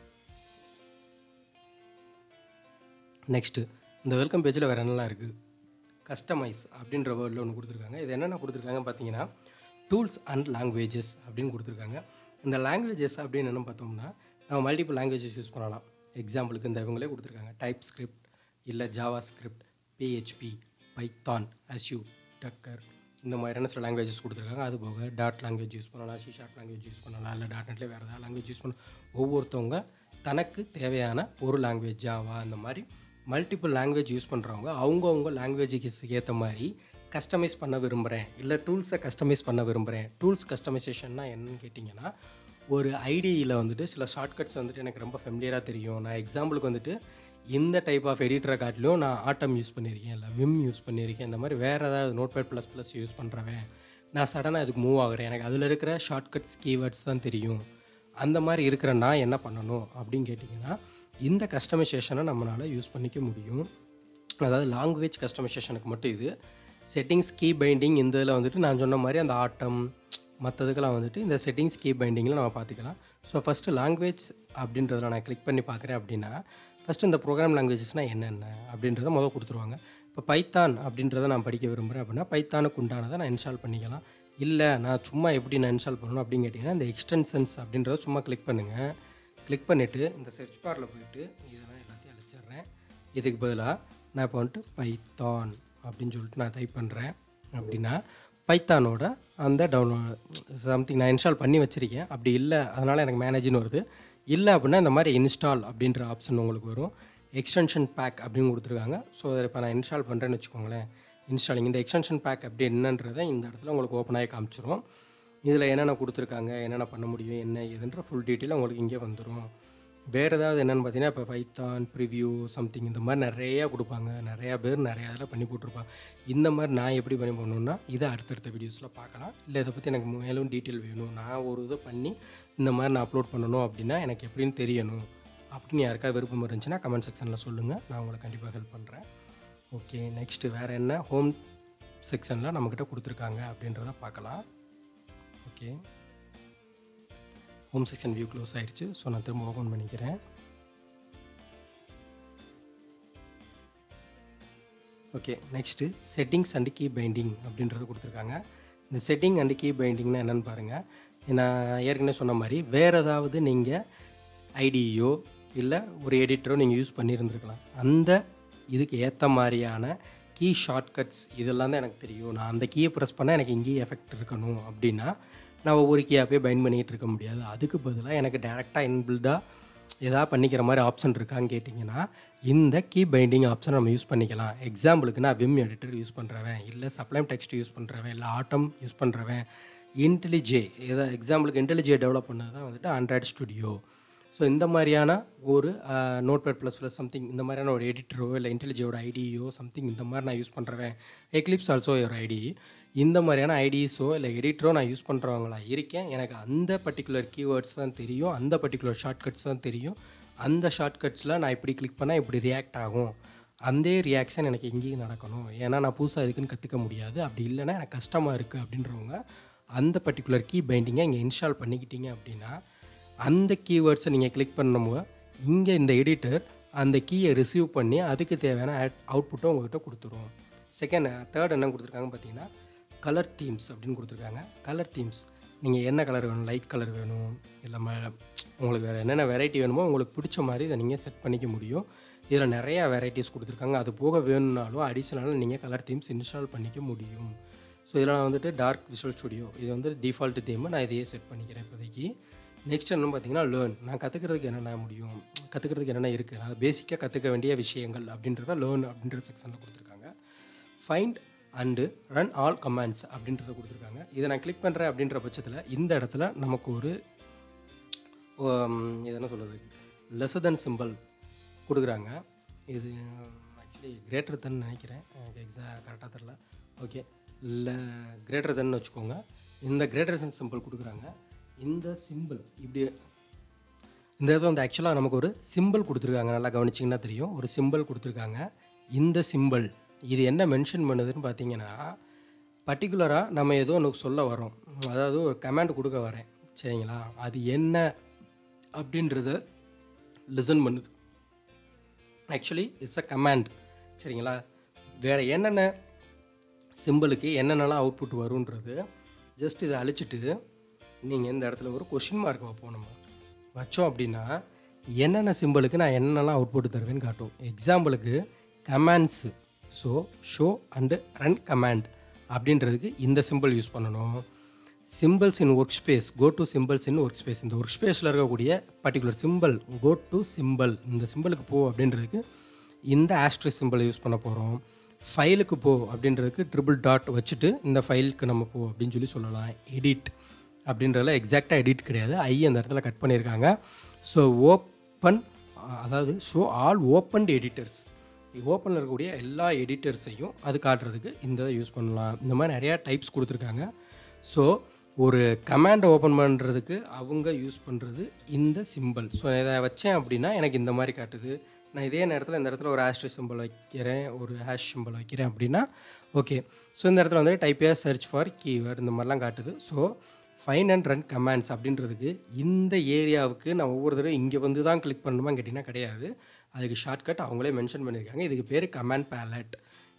நெக்ஸ்ட்டு இந்த வெல்கம் பேஜில் வேறு என்னெல்லாம் இருக்குது கஸ்டமைஸ் அப்படின்ற வேர்டில் ஒன்று கொடுத்துருக்காங்க இது என்னென்ன கொடுத்துருக்காங்க பார்த்தீங்கன்னா டூல்ஸ் அண்ட் லாங்குவேஜஸ் அப்படின்னு கொடுத்துருக்காங்க இந்த லாங்குவேஜஸ் அப்படின்னு என்ன பார்த்தோம்னா நம்ம மல்டிபிள் லாங்குவேஜஸ் யூஸ் பண்ணலாம் எக்ஸாம்பிளுக்கு இந்த இவங்களே கொடுத்துருக்காங்க டைப் ஸ்கிரிப்ட் இல்லை JavaScript PHP Python Azure Docker இந்த மாதிரியான சில லாங்குவேஜஸ் கொடுத்துருக்காங்க அது போக டாட் லாங்குவேஜ் யூஸ் பண்ணலாம் சி ஷார்ட் லாங்குவேஜ் யூஸ் பண்ணலாம் இல்லை டாட் நெட்லேயே வேறு ஏதாவது லாங்குவேஜ் யூஸ் பண்ணலாம் ஒவ்வொருத்தவங்க தனக்கு தேவையான ஒரு லாங்குவேஜ் ஜாவா அந்த மாதிரி மல்டிபிள் லாங்குவேஜ் யூஸ் பண்ணுறவங்க அவங்கவுங்க லாங்குவேஜுக்கு ஏற்ற மாதிரி கஸ்டமைஸ் பண்ண விரும்புகிறேன் இல்லை டூல்ஸை கஸ்டமைஸ் பண்ண விரும்புகிறேன் டூல்ஸ் கஸ்டமைசேஷன்னா என்னன்னு கேட்டிங்கன்னா ஒரு ஐடியில் வந்துட்டு சில ஷார்ட்கட்ஸ் வந்துட்டு எனக்கு ரொம்ப ஃபெமிலியராக தெரியும் நான் எக்ஸாம்பிளுக்கு வந்துட்டு இந்த டைப் ஆஃப் எடிட்டரை காட்டிலும் நான் ஆட்டம் யூஸ் பண்ணியிருக்கேன் இல்லை விம் யூஸ் பண்ணியிருக்கேன் இந்த மாதிரி வேறு ஏதாவது நோட்பேட் ப்ளஸ் ப்ளஸ் யூஸ் பண்ணுறவன் நான் சடனாக அதுக்கு மூவ் ஆகுறேன் எனக்கு அதில் இருக்கிற ஷார்ட்கட்ஸ் கீவேர்ட்ஸ் தான் தெரியும் அந்த மாதிரி இருக்கிற நான் என்ன பண்ணணும் அப்படின்னு கேட்டிங்கன்னா இந்த கஸ்டமைசேஷனை நம்மளால் யூஸ் பண்ணிக்க முடியும் அதாவது லாங்குவேஜ் கஸ்டமைசேஷனுக்கு மட்டும் இது செட்டிங்ஸ் கீ பைண்டிங் இந்த இதில் வந்துட்டு நான் சொன்ன மாதிரி அந்த ஆட்டம் மற்றதுக்கெல்லாம் வந்துட்டு இந்த செட்டிங்ஸ் கீ பைண்டிங்கில் நம்ம பார்த்துக்கலாம் ஸோ ஃபஸ்ட்டு லாங்குவேஜ் அப்படின்றத நான் கிளிக் பண்ணி பார்க்குறேன் அப்படின்னா ஃபஸ்ட்டு இந்த ப்ரோக்ராம் லாங்குவேஜஸ்னால் என்னென்ன அப்படின்றத முதல் கொடுத்துருவாங்க இப்போ பைத்தான் அப்படின்றத நான் படிக்க விரும்புகிறேன் அப்படின்னா பைத்தானுக்கு உண்டானதை நான் இன்ஸ்டால் பண்ணிக்கலாம் இல்லை நான் சும்மா எப்படி நான் இன்ஸ்டால் பண்ணணும் அப்படின்னு கேட்டிங்கன்னா இந்த எக்ஸ்டென்ஷன்ஸ் அப்படின்றத சும்மா கிளிக் பண்ணுங்கள் கிளிக் பண்ணிவிட்டு இந்த சர்ச் பாரில் போயிட்டு இதெல்லாம் எல்லாத்தையும் அழிச்சிடுறேன் இதுக்கு பதிலாக நான் இப்போ வந்துட்டு பைத்தான் அப்படின்னு சொல்லிட்டு நான் டைப் பண்ணுறேன் அப்படின்னா பைத்தானோட அந்த டவுன்லோட் சம்திங் நான் இன்ஸ்டால் பண்ணி வச்சுருக்கேன் அப்படி இல்லை அதனால் எனக்கு மேனேஜ்னு வருது இல்லை அப்படின்னா இந்த மாதிரி இன்ஸ்டால் அப்படின்ற ஆப்ஷன் உங்களுக்கு வரும் எக்ஸ்டென்ஷன் பேக் அப்படின்னு கொடுத்துருக்காங்க ஸோ இப்போ நான் இன்ஸ்டால் பண்ணுறேன்னு வச்சுக்கோங்களேன் இன்ஸ்டாலிங் இந்த எக்ஸ்டென்ஷன் பேக் அப்படி என்னன்றதை இந்த இடத்துல உங்களுக்கு ஓப்பன் ஆகி காமிச்சிரும் இதில் என்னென்ன கொடுத்துருக்காங்க என்னென்ன பண்ண முடியும் என்ன ஏதுன்ற ஃபுல் டீட்டெயில் உங்களுக்கு இங்கே வந்துடும் வேறு ஏதாவது என்னென்னு பார்த்தீங்கன்னா இப்போ பைத்தான் ப்ரிவ்யூ சம்திங் இந்த மாதிரி நிறையா கொடுப்பாங்க நிறையா பேர் நிறையா இதில் பண்ணி போட்டிருப்பாங்க இந்த மாதிரி நான் எப்படி பண்ணி பண்ணணுன்னா இதை அடுத்தடுத்த வீடியோஸில் பார்க்கலாம் இல்லை இதை பற்றி எனக்கு மேலும் டீட்டெயில் வேணும் நான் ஒரு இதை பண்ணி இந்த மாதிரி நான் அப்லோட் பண்ணணும் அப்படின்னா எனக்கு எப்படின்னு தெரியணும் அப்படின்னு யாருக்கா விருப்பம் இருந்துச்சுன்னா கமெண்ட் செக்ஷனில் சொல்லுங்கள் நான் உங்களுக்கு கண்டிப்பாக ஹெல்ப் பண்ணுறேன் ஓகே நெக்ஸ்ட்டு வேறு என்ன ஹோம் செக்ஷனில் நம்மக்கிட்ட கொடுத்துருக்காங்க அப்படின்றத பார்க்கலாம் okay home section view close ஆயிடுச்சு ஸோ நான் திரும்ப ஓப்பன் பண்ணிக்கிறேன் okay next settings and key binding அப்படின்றது கொடுத்துருக்காங்க இந்த செட்டிங் அண்ட் கீ பைண்டிங்னா என்னென்னு பாருங்கள் நான் ஏற்கனவே சொன்ன மாதிரி வேறு ஏதாவது நீங்கள் ஐடியோ இல்லை ஒரு எடிட்டரோ நீங்கள் யூஸ் பண்ணியிருந்துருக்கலாம் அந்த இதுக்கு ஏற்ற மாதிரியான கீ ஷார்ட்கட்ஸ் இதெல்லாம் தான் எனக்கு தெரியும் நான் அந்த கீயை ப்ரெஸ் பண்ணால் எனக்கு இங்கேயே எஃபெக்ட் இருக்கணும் அப்படின்னா நான் ஒவ்வொரு கீயாக போய் பைண்ட் பண்ணிகிட்டு இருக்க முடியாது அதுக்கு பதிலாக எனக்கு டேரெக்டாக இன்பில்டாக எதாவது பண்ணிக்கிற மாதிரி ஆப்ஷன் இருக்கான்னு கேட்டிங்கன்னா இந்த கீ பைண்டிங் ஆப்ஷன் நம்ம யூஸ் பண்ணிக்கலாம் எக்ஸாம்பிளுக்கு நான் விம் எடிட்டர் யூஸ் பண்ணுறவன் இல்லை சப்ளைம் டெக்ஸ்ட் யூஸ் பண்ணுறவன் இல்லை ஆட்டம் யூஸ் பண்ணுறவன் இன்டெலிஜே ஏதாவது எக்ஸாம்பிளுக்கு இன்டெலிஜே டெவலப் பண்ணது தான் வந்துட்டு ஆண்ட்ராய்டு ஸ்டுடியோ ஸோ இந்த மாதிரியான ஒரு notepad plus plus something இந்த மாதிரியான ஒரு எடிட்டரோ இல்லை இன்டெலிஜியோட ஐடியோ சம்திங் இந்த மாதிரி நான் யூஸ் பண்ணுறேன் எக்லிப்ஸ் ஆல்சோ ஒரு ஐடி இந்த மாதிரியான ஐடிஸோ இல்லை எடிட்டரோ நான் யூஸ் பண்ணுறவங்களா இருக்கேன் எனக்கு அந்த பர்டிகுலர் கீவேர்ட்ஸ் தான் தெரியும் அந்த பர்டிகுலர் ஷார்ட்கட்ஸ் தான் தெரியும் அந்த ஷார்ட்கட்ஸில் நான் இப்படி கிளிக் பண்ணால் இப்படி ரியாக்ட் ஆகும் அந்த ரியாக்ஷன் எனக்கு எங்கேயும் நடக்கணும் ஏன்னா நான் புதுசாக இதுக்குன்னு கற்றுக்க முடியாது அப்படி இல்லைன்னா எனக்கு கஷ்டமாக இருக்குது அப்படின்றவங்க அந்த பர்டிகுலர் கீ பைண்டிங்கை இங்கே இன்ஸ்டால் பண்ணிக்கிட்டீங்க அப்படின்னா அந்த கீவேர்ட்ஸை நீங்கள் கிளிக் பண்ணும்போது இங்கே இந்த எடிட்டர் அந்த கீயை ரிசீவ் பண்ணி அதுக்கு தேவையான அவுட்புட்டை உங்கள்கிட்ட கொடுத்துரும் செகண்ட் தேர்ட் என்ன கொடுத்துருக்காங்க பார்த்தீங்கன்னா கலர் தீம்ஸ் அப்படின்னு கொடுத்துருக்காங்க கலர் தீம்ஸ் நீங்கள் என்ன கலர் வேணும் லைட் கலர் வேணும் இல்லை ம உங்களுக்கு வேறு என்னென்ன வெரைட்டி வேணுமோ உங்களுக்கு பிடிச்ச மாதிரி இதை நீங்கள் செட் பண்ணிக்க முடியும் இதில் நிறையா வெரைட்டிஸ் கொடுத்துருக்காங்க அது போக வேணும்னாலும் அடிஷ்னலாக நீங்கள் கலர் தீம்ஸ் இன்ஸ்டால் பண்ணிக்க முடியும் ஸோ இதில் வந்துட்டு டார்க் விஷுவல் ஸ்டுடியோ இது வந்து டிஃபால்ட் தீம் நான் இதையே செட் பண்ணிக்கிறேன் இப்போதைக்கு நெக்ஸ்ட் என்ன பார்த்தீங்கன்னா லேர்ன் நான் கற்றுக்கிறதுக்கு என்னென்ன முடியும் கற்றுக்கிறதுக்கு என்னென்ன இருக்குது அது பேசிக்காக கற்றுக்க வேண்டிய விஷயங்கள் அப்படின்றத லேர்ன் அப்படின்ற செக்ஷனில் கொடுத்துருக்காங்க find and run all commands அப்படின்றத கொடுத்துருக்காங்க இதை நான் கிளிக் பண்ணுறேன் அப்படின்ற பட்சத்தில் இந்த இடத்துல நமக்கு ஒரு இது என்ன சொல்கிறது லெஸ் தென் சிம்பிள் கொடுக்குறாங்க இது ஆக்சுவலி கிரேட்டர் தன் நினைக்கிறேன் எனக்கு எக்ஸா கரெக்டாக தெரில ஓகே இல்லை கிரேட்டர் தன் வச்சுக்கோங்க இந்த கிரேட்டர் தன் சிம்பிள் கொடுக்குறாங்க இந்த சிம்பிள் இப்படி இந்த இடத்துல வந்து ஆக்சுவலாக நமக்கு ஒரு சிம்பிள் கொடுத்துருக்காங்க நல்லா கவனிச்சிங்கன்னா தெரியும் ஒரு சிம்பிள் கொடுத்துருக்காங்க இந்த சிம்பிள் இது என்ன மென்ஷன் பண்ணுதுன்னு பார்த்தீங்கன்னா பர்டிகுலராக நம்ம ஏதோ ஒன்று சொல்ல வரோம் அதாவது ஒரு கமாண்ட் கொடுக்க வரேன் சரிங்களா அது என்ன அப்படின்றத லிசன் பண்ணுது ஆக்சுவலி இட்ஸ் அ கமாண்ட் சரிங்களா வேறு என்னென்ன சிம்பிளுக்கு என்னென்னலாம் அவுட்புட் வருன்றது ஜஸ்ட் இதை அழிச்சிட்டு நீங்கள் இந்த இடத்துல ஒரு கொஷின் மார்க் வைப்போம் நம்ம வச்சோம் அப்படின்னா என்னென்ன சிம்பிளுக்கு நான் என்னென்னலாம் அவுட்புட் தருவேன்னு காட்டும் எக்ஸாம்பிளுக்கு commands so show and run command அப்படின்றதுக்கு இந்த சிம்பிள் யூஸ் பண்ணணும் symbols in workspace go to symbols in workspace இந்த ஒர்க் ஸ்பேஸில் இருக்கக்கூடிய particular symbol go to symbol இந்த சிம்பிளுக்கு போ அப்படின்றதுக்கு இந்த ஆஸ்ட்ரிக் சிம்பிளை யூஸ் பண்ண போகிறோம் ஃபைலுக்கு போ அப்படின்றதுக்கு ட்ரிபிள் டாட் வச்சுட்டு இந்த ஃபைலுக்கு நம்ம போ அப்படின்னு சொல்லி சொல்லலாம் எடிட் அப்படின்றதுல எக்ஸாக்டாக எடிட் கிடையாது ஐ அந்த இடத்துல கட் பண்ணியிருக்காங்க ஸோ ஓப்பன் அதாவது ஸோ ஆல் ஓப்பன் எடிட்டர்ஸ் ஓப்பனில் இருக்கக்கூடிய எல்லா எடிட்டர்ஸையும் அது காட்டுறதுக்கு இந்த யூஸ் பண்ணலாம் இந்த மாதிரி நிறையா டைப்ஸ் கொடுத்துருக்காங்க ஸோ ஒரு கமாண்டை ஓப்பன் பண்ணுறதுக்கு அவங்க யூஸ் பண்ணுறது இந்த சிம்பிள் ஸோ இதை வச்சேன் அப்படின்னா எனக்கு இந்த மாதிரி காட்டுது நான் இதே நேரத்தில் இந்த இடத்துல ஒரு ஆஸ்ட்ரி சிம்பிள் வைக்கிறேன் ஒரு ஹேஷ் சிம்பிள் வைக்கிறேன் அப்படின்னா ஓகே ஸோ இந்த இடத்துல வந்து டைப்பே சர்ச் ஃபார் கீவேர்டு இந்த மாதிரிலாம் காட்டுது so find and run commands அப்படின்றதுக்கு இந்த ஏரியாவுக்கு நான் ஒவ்வொரு தடவை இங்கே வந்து தான் கிளிக் பண்ணணுமா கேட்டிங்கன்னா கிடையாது அதுக்கு ஷார்ட்கட் அவங்களே மென்ஷன் பண்ணியிருக்காங்க இதுக்கு பேர் கமாண்ட் பேலட்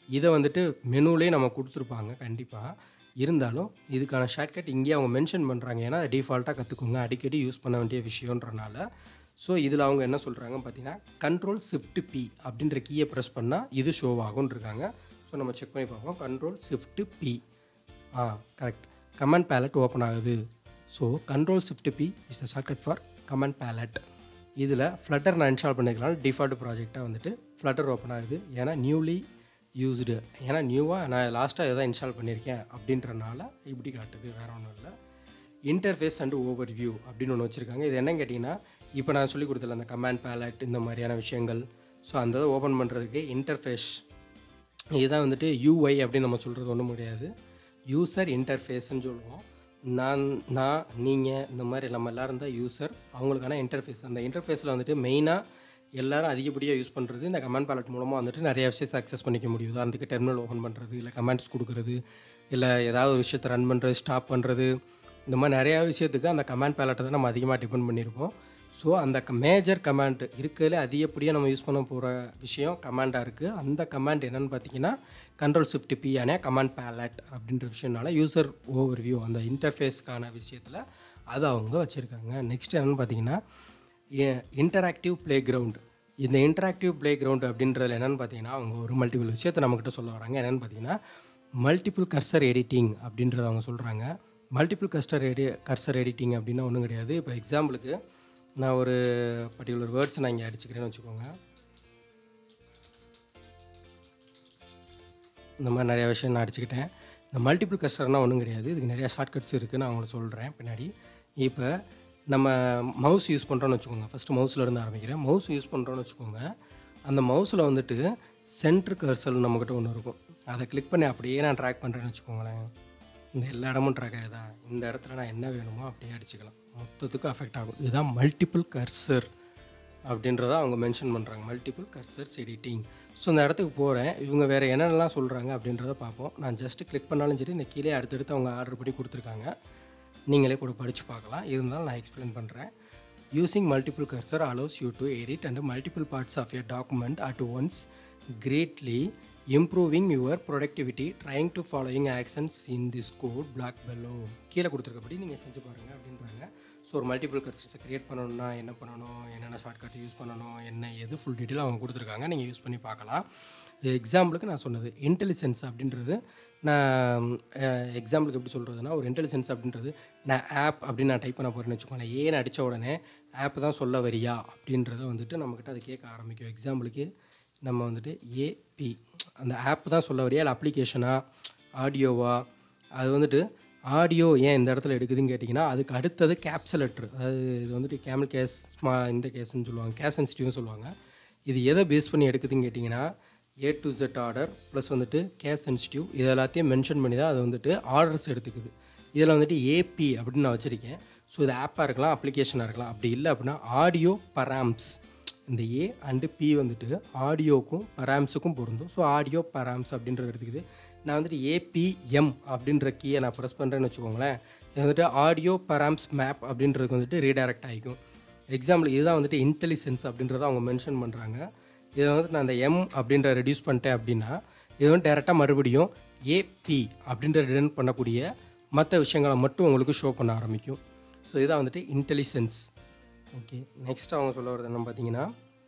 இதை வந்துட்டு மெனுலேயே நம்ம கொடுத்துருப்பாங்க கண்டிப்பாக இருந்தாலும் இதுக்கான ஷார்ட்கட் இங்கேயே அவங்க மென்ஷன் பண்ணுறாங்க ஏன்னா டிஃபால்ட்டாக கற்றுக்கோங்க அடிக்கடி யூஸ் பண்ண வேண்டிய விஷயன்றனால ஸோ இதில் அவங்க என்ன சொல்கிறாங்க பார்த்தீங்கன்னா கண்ட்ரோல் ஷிஃப்ட் பி அப்படின்ற கீயை ப்ரெஸ் பண்ணால் இது ஷோ ஆகும்னு இருக்காங்க ஸோ நம்ம செக் பண்ணி பார்ப்போம் கண்ட்ரோல் ஷிஃப்ட் பி ஆ கரெக்ட் கமெண்ட் பேலட் ஓப்பன் ஆகுது so control shift P is the shortcut for command palette இதில் ஃப்ளட்டர் நான் இன்ஸ்டால் பண்ணிக்கலாம் டிஃபால்ட் ப்ராஜெக்டாக வந்துட்டு ஃப்ளட்டர் ஓப்பன் ஆகுது ஏன்னா நியூலி யூஸ்டு ஏன்னா நியூவாக நான் லாஸ்ட்டாக எதாவது இன்ஸ்டால் பண்ணியிருக்கேன் அப்படின்றனால இப்படி காட்டுது வேறு ஒன்றும் இல்லை இன்டர்ஃபேஸ் அண்ட் ஓவர் வியூ அப்படின்னு ஒன்று வச்சுருக்காங்க இது என்னன்னு கேட்டிங்கன்னா இப்போ நான் சொல்லி கொடுத்தல அந்த கமாண்ட் பேலட் இந்த மாதிரியான விஷயங்கள் ஸோ அந்த இதை ஓப்பன் பண்ணுறதுக்கு இன்டர்ஃபேஸ் இதுதான் வந்துட்டு யூஐ அப்படின்னு நம்ம சொல்கிறது ஒன்றும் முடியாது யூசர் இன்டர்ஃபேஸ்ன்னு சொல்லுவோம் நான் நான் நீங்கள் இந்த மாதிரி நம்ம எல்லோரும் தான் யூசர் அவங்களுக்கான இன்டர்ஃபேஸ் அந்த இன்டர்ஃபேஸில் வந்துட்டு மெயினாக எல்லாரும் அதிகப்படியாக யூஸ் பண்ணுறது இந்த கமெண்ட் பேலட் மூலமாக வந்துட்டு நிறைய விஷயத்தை அக்சஸ் பண்ணிக்க முடியும் உதாரணத்துக்கு டெர்மினல் ஓப்பன் பண்ணுறது இல்லை கமெண்ட்ஸ் கொடுக்குறது இல்லை ஏதாவது ஒரு விஷயத்தை ரன் பண்ணுறது ஸ்டாப் பண்ணுறது இந்த மாதிரி நிறையா விஷயத்துக்கு அந்த கமெண்ட் பேலட்டை தான் நம்ம அதிகமாக டிபெண்ட் பண்ணியிருப்போம் ஸோ அந்த மேஜர் கமாண்ட் இருக்கிறதுல அதிகப்படியாக நம்ம யூஸ் பண்ண போகிற விஷயம் கமாண்டாக இருக்குது அந்த கமாண்ட் என்னென்னு பார்த்தீங்கன்னா கண்ட்ரோல் ஷிஃப்ட் பி அனே கமாண்ட் பேலட் அப்படின்ற விஷயம்னால யூசர் ஓவர் வியூ அந்த இன்டர்ஃபேஸ்க்கான விஷயத்தில் அது அவங்க வச்சுருக்காங்க நெக்ஸ்ட் என்னென்னு பார்த்தீங்கன்னா இன்டராக்டிவ் ப்ளே கிரவுண்ட் இந்த இன்டராக்டிவ் ப்ளே கிரவுண்ட் அப்படின்றதுல என்னென்னு பார்த்தீங்கன்னா அவங்க ஒரு மல்டிபிள் விஷயத்தை நம்மக்கிட்ட சொல்ல வராங்க என்னென்னு பார்த்தீங்கன்னா மல்டிபிள் கர்சர் எடிட்டிங் அப்படின்றத அவங்க சொல்கிறாங்க மல்டிபிள் கர்சர் எடி கர்சர் எடிட்டிங் அப்படின்னா ஒன்றும் கிடையாது இப்போ எக்ஸாம்பிளுக்கு நான் ஒரு பர்டிகுலர் வேர்ட்ஸ் நான் இங்கே அடிச்சுக்கிறேன்னு வச்சுக்கோங்க இந்த மாதிரி நிறைய விஷயம் நான் அடிச்சுக்கிட்டேன் இந்த மல்டிபிள் கஸ்டர்னால் ஒன்றும் கிடையாது இதுக்கு நிறையா ஷார்ட்கட்ஸ் இருக்குது நான் உங்களுக்கு சொல்கிறேன் பின்னாடி இப்போ நம்ம மவுஸ் யூஸ் பண்ணுறோன்னு வச்சுக்கோங்க ஃபஸ்ட்டு மவுஸில் இருந்து ஆரம்பிக்கிறேன் மவுஸ் யூஸ் பண்ணுறோன்னு வச்சுக்கோங்க அந்த மவுஸில் வந்துட்டு சென்ட்ரு கர்சல் நம்மக்கிட்ட ஒன்று இருக்கும் அதை கிளிக் பண்ணி அப்படியே நான் ட்ராக் பண்ணுறேன்னு வச்சுக்கோங்களேன் இந்த எல்லா இடமும் ட்ராக் ஆகுதா இந்த இடத்துல நான் என்ன வேணுமோ அப்படியே அடிச்சுக்கலாம் மொத்தத்துக்கும் அஃபெக்ட் ஆகும் இதுதான் மல்டிபிள் கர்சர் அப்படின்றத அவங்க மென்ஷன் பண்ணுறாங்க மல்டிபிள் கர்சர்ஸ் எடிட்டிங் ஸோ இந்த இடத்துக்கு போகிறேன் இவங்க வேறு என்னென்னலாம் சொல்கிறாங்க அப்படின்றத பார்ப்போம் நான் ஜஸ்ட்டு கிளிக் பண்ணாலும் சரி இந்த கீழே அடுத்தடுத்து அவங்க ஆர்டர் பண்ணி கொடுத்துருக்காங்க நீங்களே கூட படித்து பார்க்கலாம் இருந்தாலும் நான் எக்ஸ்பிளைன் பண்ணுறேன் using multiple cursor allows you to edit and multiple parts of your document at once greatly improving your productivity trying to following actions in this code block below கீழே கொடுத்துருக்கபடி நீங்கள் செஞ்சு பாருங்கள் அப்படின்றாங்க ஸோ ஒரு மல்டிபிள் கர்சர்ஸை க்ரியேட் பண்ணணும்னா என்ன பண்ணணும் என்னென்ன ஷார்ட்கட் யூஸ் பண்ணணும் என்ன எது ஃபுல் டீட்டெயில் அவங்க கொடுத்துருக்காங்க நீங்கள் யூஸ் பண்ணி பார்க்கலாம் எக்ஸாம்பிளுக்கு நான் சொன்னது இன்டெலிஜென்ஸ் அப்படின்றது நான் எக்ஸாம்பிளுக்கு எப்படி சொல்கிறதுனா ஒரு இன்டெலிஜென்ஸ் அப்படின்றது நான் ஆப் அப்படின்னு நான் டைப் பண்ண போகிறேன்னு வச்சுக்கோங்களேன் ஏன்னு அடித்த உடனே ஆப் தான் சொல்ல வரியா அப்படின்றத வந்துட்டு நம்மக்கிட்ட அது கேட்க ஆரம்பிக்கும் எக்ஸாம்பிளுக்கு நம்ம வந்துட்டு ஏபி அந்த ஆப் தான் சொல்ல வரியா இல்லை அப்ளிகேஷனா ஆடியோவா அது வந்துட்டு ஆடியோ ஏன் இந்த இடத்துல எடுக்குதுன்னு கேட்டிங்கன்னா அதுக்கு அடுத்தது கேப்சல் லெட்ரு அதாவது இது வந்துட்டு கேமல் கேஸ் ஸ்மா இந்த கேஸ்ன்னு சொல்லுவாங்க கேஸ் சென்சிட்டிவ்னு சொல்லுவாங்க இது எதை பேஸ் பண்ணி எடுக்குதுன்னு கேட்டிங்கன்னா A to Z order plus வந்துட்டு கேஸ் சென்சிட்டிவ் இது எல்லாத்தையும் மென்ஷன் பண்ணி தான் அது வந்துட்டு ஆர்டர்ஸ் எடுத்துக்குது இதில் வந்துட்டு ஏபி அப்படின்னு நான் வச்சுருக்கேன் ஸோ இது ஆப்பாக இருக்கலாம் அப்ளிகேஷனாக இருக்கலாம் அப்படி இல்லை அப்படின்னா ஆடியோ பராம்ஸ் இந்த ஏ அண்டு பி வந்துட்டு ஆடியோக்கும் பராம்ஸுக்கும் பொருந்தும் ஸோ ஆடியோ பராம்ஸ் அப்படின்றது எடுத்துக்குது நான் வந்துட்டு ஏபிஎம் அப்படின்ற கீயை நான் ப்ரெஸ் பண்ணுறேன்னு வச்சுக்கோங்களேன் இது வந்துட்டு ஆடியோ பராம்ஸ் மேப் அப்படின்றதுக்கு வந்துட்டு ரீடைரக்ட் ஆகிக்கும் எக்ஸாம்பிள் இதுதான் வந்துட்டு இன்டெலிஜென்ஸ் அப்படின்றத அவங்க மென்ஷன் பண்ணுறாங்க இதை வந்துட்டு நான் அந்த எம் அப்படின்ற ரெடியூஸ் பண்ணிட்டேன் அப்படின்னா இது வந்து டேரெக்டாக மறுபடியும் ஏபி அப்படின்ற ரிட்டர்ன் பண்ணக்கூடிய மற்ற விஷயங்களை மட்டும் உங்களுக்கு ஷோ பண்ண ஆரம்பிக்கும் ஸோ இதான் வந்துட்டு இன்டெலிஜென்ஸ் ஓகே நெக்ஸ்ட் அவங்க சொல்ல வரது என்ன பார்த்தீங்கன்னா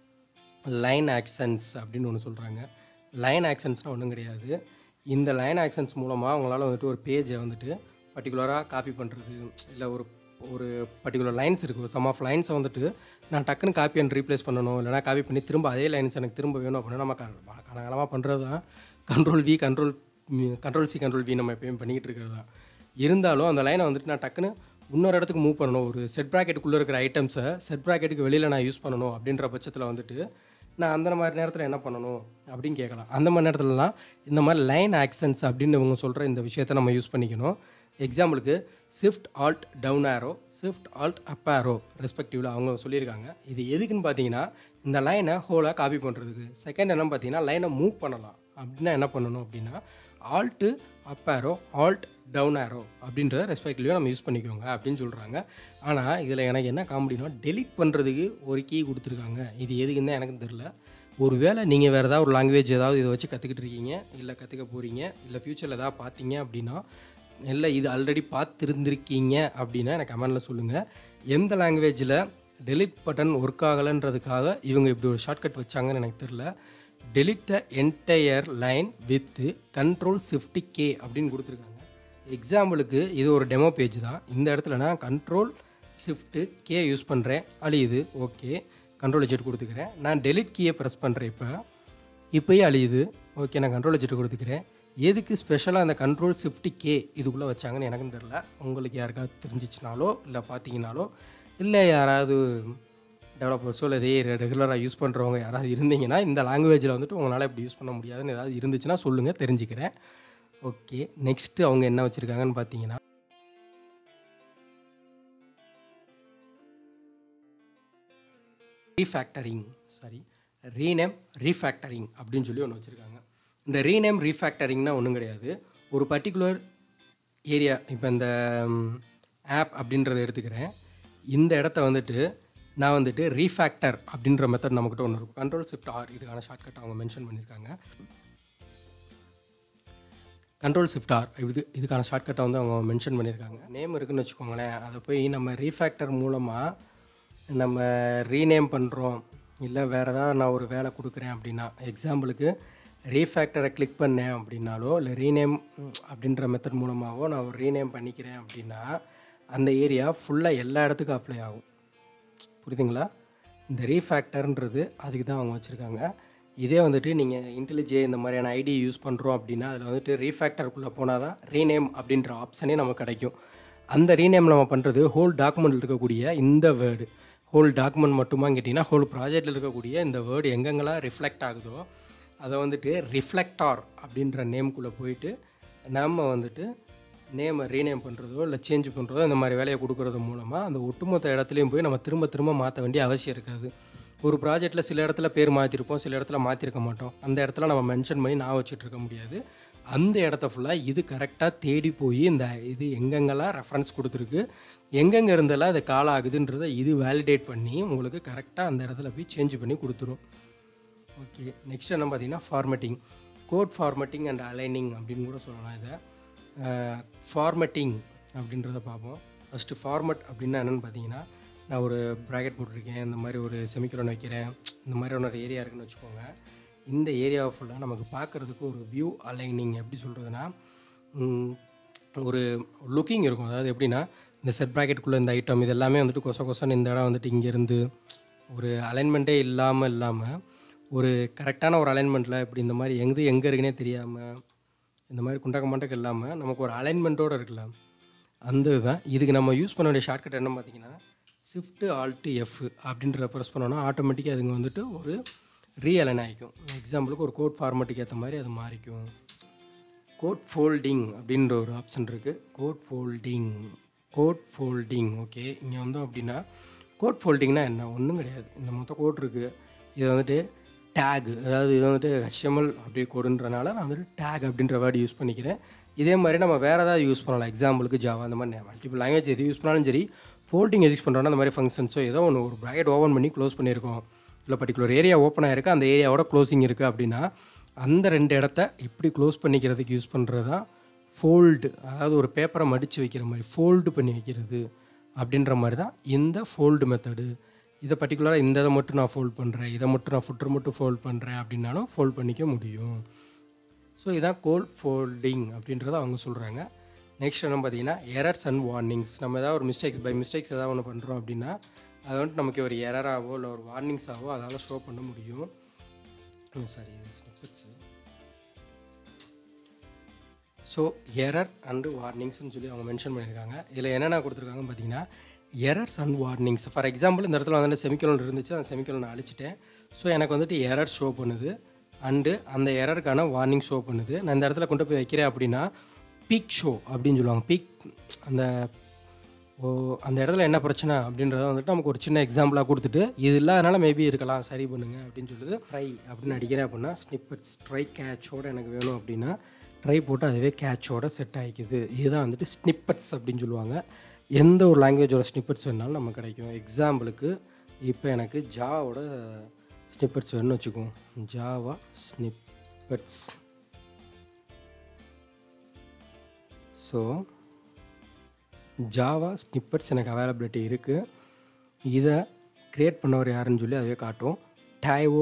லைன் ஆக்ஷன்ஸ் அப்படின்னு ஒன்று சொல்கிறாங்க லைன் ஆக்ஷன்ஸ்னால் ஒன்றும் கிடையாது இந்த லைன் ஆக்ஷன்ஸ் மூலமாக அவங்களால வந்துட்டு ஒரு பேஜை வந்துட்டு பர்டிகுலராக காப்பி பண்ணுறது இல்லை ஒரு ஒரு பர்டிகுலர் லைன்ஸ் இருக்குது ஒரு சம் ஆஃப் லைன்ஸை வந்துட்டு நான் டக்குன்னு காப்பி அண்ட் ரீப்ளேஸ் பண்ணணும் இல்லைனா காப்பி பண்ணி திரும்ப அதே லைன்ஸ் எனக்கு திரும்ப வேணும் அப்படின்னா நம்ம கனகாலமாக பண்ணுறது தான் control V control control C control V நம்ம எப்பயும் பண்ணிக்கிட்டு இருக்கிறது தான் இருந்தாலும் அந்த லைனை வந்துட்டு நான் டக்குன்னு இன்னொரு இடத்துக்கு மூவ் பண்ணணும் ஒரு செட் ப்ராக்கெட்டுக்குள்ளே இருக்கிற ஐட்டம்ஸை செட் ப்ராக்கெட்டுக்கு வெளியில் நான் யூஸ் பண்ணணும் அப்படின்ற பட்சத்தில் வந்துட்டு நான் அந்த மாதிரி நேரத்தில் என்ன பண்ணணும் அப்படின்னு கேட்கலாம் அந்த மாதிரி நேரத்துலலாம் இந்த மாதிரி லைன் ஆக்ஷன்ஸ் அப்படின்னு இவங்க சொல்கிற இந்த விஷயத்தை நம்ம யூஸ் பண்ணிக்கணும் எக்ஸாம்பிளுக்கு shift alt down arrow shift alt up arrow respectively அவங்க சொல்லியிருக்காங்க இது எதுக்குன்னு பார்த்தீங்கன்னா இந்த லைனை ஹோலாக காப்பி பண்ணுறதுக்கு செகண்ட் என்ன பார்த்தீங்கன்னா லைனை மூவ் பண்ணலாம் அப்படின்னா என்ன பண்ணணும் அப்படின்னா alt up arrow alt down arrow அப்படின்ற ரெஸ்பெக்ட்லியும் நம்ம யூஸ் பண்ணிக்கோங்க அப்படின்னு சொல்கிறாங்க ஆனால் இதில் எனக்கு என்ன காமெடினா டெலிட் பண்ணுறதுக்கு ஒரு கீ கொடுத்துருக்காங்க இது எதுக்குன்னு தான் எனக்கு தெரில ஒருவேளை நீங்கள் வேறு ஏதாவது ஒரு லாங்குவேஜ் ஏதாவது இதை வச்சு கற்றுக்கிட்டு இருக்கீங்க இல்லை கற்றுக்க போகிறீங்க இல்லை ஃப்யூச்சரில் ஏதாவது பார்த்தீங்க அப்படின்னா இல்லை இது ஆல்ரெடி பார்த்துருந்துருக்கீங்க அப்படின்னா எனக்கு கமெண்டில் சொல்லுங்கள் எந்த லாங்குவேஜில் delete பட்டன் ஒர்க் ஆகலைன்றதுக்காக இவங்க இப்படி ஒரு ஷார்ட்கட் வச்சாங்கன்னு எனக்கு தெரில delete entire line with control shift K அப்படின்னு கொடுத்துருக்காங்க எக்ஸாம்பிளுக்கு இது ஒரு டெமோ பேஜ் தான் இந்த இடத்துல நான் கண்ட்ரோல் ஷிஃப்ட்டு கே யூஸ் பண்ணுறேன் அழியுது ஓகே கண்ட்ரோல் ஜெட் கொடுத்துக்கிறேன் நான் delete கீயை ப்ரெஸ் பண்ணுறேன் இப்போ இப்போயே அழியுது ஓகே நான் கண்ட்ரோல் ஜெட் கொடுத்துக்கிறேன் எதுக்கு ஸ்பெஷலாக அந்த கண்ட்ரோல் ஷிஃப்ட் கே இதுக்குள்ளே வச்சாங்கன்னு எனக்கும் தெரில உங்களுக்கு யாருக்காவது தெரிஞ்சிச்சுனாலோ இல்லை பார்த்தீங்கனாலோ இல்லை யாராவது டெவலப்பர்ஸோ இல்லை இதே ரெகுலராக யூஸ் பண்ணுறவங்க யாராவது இருந்தீங்கன்னா இந்த லாங்குவேஜில் வந்துட்டு உங்களால் இப்படி யூஸ் பண்ண முடியாதுன்னு ஏதாவது இருந்துச்சுன்னா சொல்லுங்கள் தெரிஞ்சுக்கிறேன் ஓகே நெக்ஸ்ட்டு அவங்க என்ன வச்சுருக்காங்கன்னு பார்த்தீங்கன்னா ரீஃபேக்டரிங் சாரி ரீநேம் ரீஃபேக்டரிங் அப்படின்னு சொல்லி ஒன்று வச்சுருக்காங்க இந்த ரீநேம் ரீஃபேக்டரிங்னா ஒன்றும் கிடையாது ஒரு பர்டிகுலர் ஏரியா இப்போ இந்த ஆப் அப்படின்றத எடுத்துக்கிறேன் இந்த இடத்த வந்துட்டு நான் வந்துட்டு ரீஃபேக்டர் அப்படின்ற மெத்தட் நம்மக்கிட்ட ஒன்று இருக்கும் கண்ட்ரோல் ஷிஃப்ட் ஆர் இதுக்கான ஷார்ட்கட் அவங்க மென்ஷன் பண்ணியிருக்காங்க கண்ட்ரோல் ஷிஃப்ட் ஆர் இது இதுக்கான ஷார்ட்கட்டை வந்து அவங்க மென்ஷன் பண்ணியிருக்காங்க நேம் இருக்குன்னு வச்சுக்கோங்களேன் அதை போய் நம்ம ரீஃபேக்டர் மூலமாக நம்ம ரீநேம் பண்ணுறோம் இல்லை வேறு ஏதாவது நான் ஒரு வேலை கொடுக்குறேன் அப்படின்னா எக்ஸாம்பிளுக்கு ரீஃபேக்டரை கிளிக் பண்ணேன் அப்படின்னாலோ இல்லை ரீநேம் அப்படின்ற மெத்தட் மூலமாகவோ நான் ஒரு ரீநேம் பண்ணிக்கிறேன் அப்படின்னா அந்த ஏரியா ஃபுல்லாக எல்லா இடத்துக்கும் அப்ளை ஆகும் புரியுதுங்களா இந்த ரீஃபேக்டர்ன்றது அதுக்கு தான் அவங்க வச்சுருக்காங்க இதே வந்துட்டு நீங்கள் இன்டெலிஜே இந்த மாதிரியான ஐடி யூஸ் பண்ணுறோம் அப்படின்னா அதில் வந்துட்டு ரீஃபேக்டருக்குள்ளே போனால் தான் ரீநேம் அப்படின்ற ஆப்ஷனே நமக்கு கிடைக்கும் அந்த ரீநேம் நம்ம பண்ணுறது ஹோல் டாக்குமெண்ட்டில் இருக்கக்கூடிய இந்த வேர்டு ஹோல் டாக்குமெண்ட் மட்டுமா கேட்டிங்கன்னா ஹோல் ப்ராஜெக்டில் இருக்கக்கூடிய இந்த வேர்டு எங்கெங்கெல்லாம் ரிஃப்ளெக்ட் ஆகுதோ அதை வந்துட்டு ரிஃப்ளெக்டார் அப்படின்ற நேம்குள்ளே போயிட்டு நம்ம வந்துட்டு நேமை ரீநேம் பண்ணுறதோ இல்லை சேஞ்ச் பண்ணுறதோ இந்த மாதிரி வேலையை கொடுக்கறது மூலமாக அந்த ஒட்டுமொத்த இடத்துலையும் போய் நம்ம திரும்ப திரும்ப மாற்ற வேண்டிய அவசியம் இருக்காது ஒரு ப்ராஜெக்ட்டில் சில இடத்துல பேர் மாற்றிருப்போம் சில இடத்துல மாற்றிருக்க மாட்டோம் அந்த இடத்துல நம்ம மென்ஷன் பண்ணி நான் வச்சுட்டு இருக்க முடியாது அந்த இடத்த ஃபுல்லாக இது கரெக்டாக தேடி போய் இந்த இது எங்கெங்கெல்லாம் ரெஃபரன்ஸ் கொடுத்துருக்கு எங்கெங்கே இருந்தெல்லாம் அது கால் ஆகுதுன்றதை இது வேலிடேட் பண்ணி உங்களுக்கு கரெக்டாக அந்த இடத்துல போய் சேஞ்ச் பண்ணி கொடுத்துரும் ஓகே நெக்ஸ்ட் என்ன பார்த்தீங்கன்னா formatting code formatting and aligning அப்படின்னு கூட சொல்லலாம் இதை ஃபார்மேட்டிங் அப்படின்றத பார்ப்போம் ஃபஸ்ட்டு ஃபார்மட் அப்படின்னா என்னென்னு பார்த்தீங்கன்னா நான் ஒரு ப்ராக்கெட் போட்டிருக்கேன் இந்த மாதிரி ஒரு செமிக்கலன் வைக்கிறேன் இந்த மாதிரியான ஒரு ஏரியா இருக்குன்னு வச்சுக்கோங்க இந்த ஏரியாவை ஃபுல்லாக நமக்கு பார்க்குறதுக்கு ஒரு வியூ அலைனிங் எப்படி சொல்கிறதுனா ஒரு லுக்கிங் இருக்கும் அதாவது எப்படின்னா இந்த செட் ப்ராக்கெட்டுக்குள்ளே இந்த ஐட்டம் இது எல்லாமே வந்துட்டு கொச கொசன்னு இந்த இடம் வந்துட்டு இங்கேருந்து ஒரு அலைன்மெண்ட்டே இல்லாமல் இல்லாமல் ஒரு கரெக்டான ஒரு அலைன்மெண்ட்டில் இப்படி இந்த மாதிரி எங்கே எங்கே இருக்குன்னே தெரியாமல் இந்த மாதிரி குண்டக்க மண்டக்க இல்லாமல் நமக்கு ஒரு அலைன்மெண்ட்டோடு இருக்குல்ல அந்த இதுதான் இதுக்கு நம்ம யூஸ் பண்ண வேண்டிய ஷார்ட்கட் என்ன பார்த்தீங்கன்னா ஷிஃப்ட்டு ஆல்ட்டு எஃப் அப்படின்ற ப்ரெஸ் பண்ணோன்னா ஆட்டோமேட்டிக்காக அதுங்க வந்துட்டு ஒரு ரீஅலைன் ஆகிக்கும் எக்ஸாம்பிளுக்கு ஒரு கோட் ஃபார்மேட்டுக்கு ஏற்ற மாதிரி அது மாறிக்கும் கோட் ஃபோல்டிங் அப்படின்ற ஒரு ஆப்ஷன் இருக்குது code folding code folding okay இங்கே வந்தோம் அப்படின்னா கோட் ஃபோல்டிங்னா என்ன ஒன்றும் கிடையாது இந்த மொத்தம் கோட் இருக்குது இது வந்துட்டு டேக் அதாவது இது வந்துட்டு ஹெச்எம்எல் அப்படி கோடுன்றனால நான் வந்துட்டு டேக் அப்படின்ற வேர்டு யூஸ் பண்ணிக்கிறேன் இதே மாதிரி நம்ம வேறு ஏதாவது யூஸ் பண்ணலாம் எக்ஸாம்பிளுக்கு ஜாவா அந்த மாதிரி மல்டிபிள் லாங்குவேஜ் எது யூஸ் பண்ணாலும் சரி ஃபோல்டிங் யூஸ் பண்ணுறோன்னா அந்த மாதிரி ஃபங்க்ஷன்ஸோ ஏதோ ஒன்று ஒரு ப்ராக்கெட் ஓப்பன் பண்ணி க்ளோஸ் பண்ணியிருக்கோம் இல்லை பர்டிகுலர் ஏரியா ஓப்பன் ஆகிருக்கு அந்த ஏரியாவோட க்ளோசிங் இருக்குது அப்படின்னா அந்த ரெண்டு இடத்த இப்படி க்ளோஸ் பண்ணிக்கிறதுக்கு யூஸ் பண்ணுறது தான் ஃபோல்டு அதாவது ஒரு பேப்பரை மடித்து வைக்கிற மாதிரி ஃபோல்டு பண்ணி வைக்கிறது அப்படின்ற மாதிரி தான் இந்த ஃபோல்டு மெத்தடு இதை பர்டிகுலராக இந்த இதை மட்டும் நான் ஃபோல்ட் பண்ணுறேன் இதை மட்டும் நான் ஃபுட்டர் மட்டும் ஃபோல்ட் பண்ணுறேன் அப்படின்னாலும் ஃபோல்ட் பண்ணிக்க முடியும் ஸோ இதான் கோல் ஃபோல்டிங் அப்படின்றத அவங்க சொல்கிறாங்க நெக்ஸ்ட் என்ன பார்த்தீங்கன்னா எரர்ஸ் அண்ட் வார்னிங்ஸ் நம்ம ஏதாவது ஒரு மிஸ்டேக்ஸ் பை மிஸ்டேக்ஸ் ஏதாவது ஒன்று பண்ணுறோம் அப்படின்னா அது வந்துட்டு நமக்கு ஒரு எரராகவோ இல்லை ஒரு வார்னிங்ஸாகவோ அதால் ஷோ பண்ண முடியும் சாரி ஸோ எரர் அண்டு வார்னிங்ஸ்னு சொல்லி அவங்க மென்ஷன் பண்ணியிருக்காங்க இதில் என்னென்ன கொடுத்துருக்காங்கன்னு பார்த்தீங்கன்னா errors and warnings for example இந்த இடத்துல வந்துட்டு செமிக்கலன் இருந்துச்சு அந்த செமிக்கலன் நான் அழிச்சிட்டேன் ஸோ எனக்கு வந்துட்டு எரர் ஷோ பண்ணுது அண்டு அந்த எரருக்கான வார்னிங் ஷோ பண்ணுது நான் இந்த இடத்துல கொண்டு போய் வைக்கிறேன் அப்படின்னா பீக் ஷோ அப்படின்னு சொல்லுவாங்க பீக் அந்த ஓ அந்த இடத்துல என்ன பிரச்சனை அப்படின்றத வந்துட்டு நமக்கு ஒரு சின்ன எக்ஸாம்பிளாக கொடுத்துட்டு இது இல்லாதனால மேபி இருக்கலாம் சரி பண்ணுங்க அப்படின்னு சொல்லுது ட்ரை அப்படின்னு அடிக்கிறேன் அப்படின்னா ஸ்னிப்பட்ஸ் ட்ரை கேட்சோட எனக்கு வேணும் அப்படின்னா ட்ரை போட்டு அதுவே கேட்சோட செட் ஆகிக்குது இதுதான் வந்துட்டு ஸ்னிப்பட்ஸ் அப்படின்னு சொல்லுவாங்க எந்த ஒரு லாங்குவேஜோட ஸ்னிப்பட்ஸ் வேணாலும் நமக்கு கிடைக்கும் எக்ஸாம்பிளுக்கு இப்போ எனக்கு ஜாவோட ஸ்னிப்பெட்ஸ் வேணும்னு வச்சுக்குவோம் Java snippets so Java snippets எனக்கு அவைலபிலிட்டி இருக்குது இதை க்ரியேட் பண்ணவர் யாருன்னு சொல்லி அதுவே காட்டும் டைவோ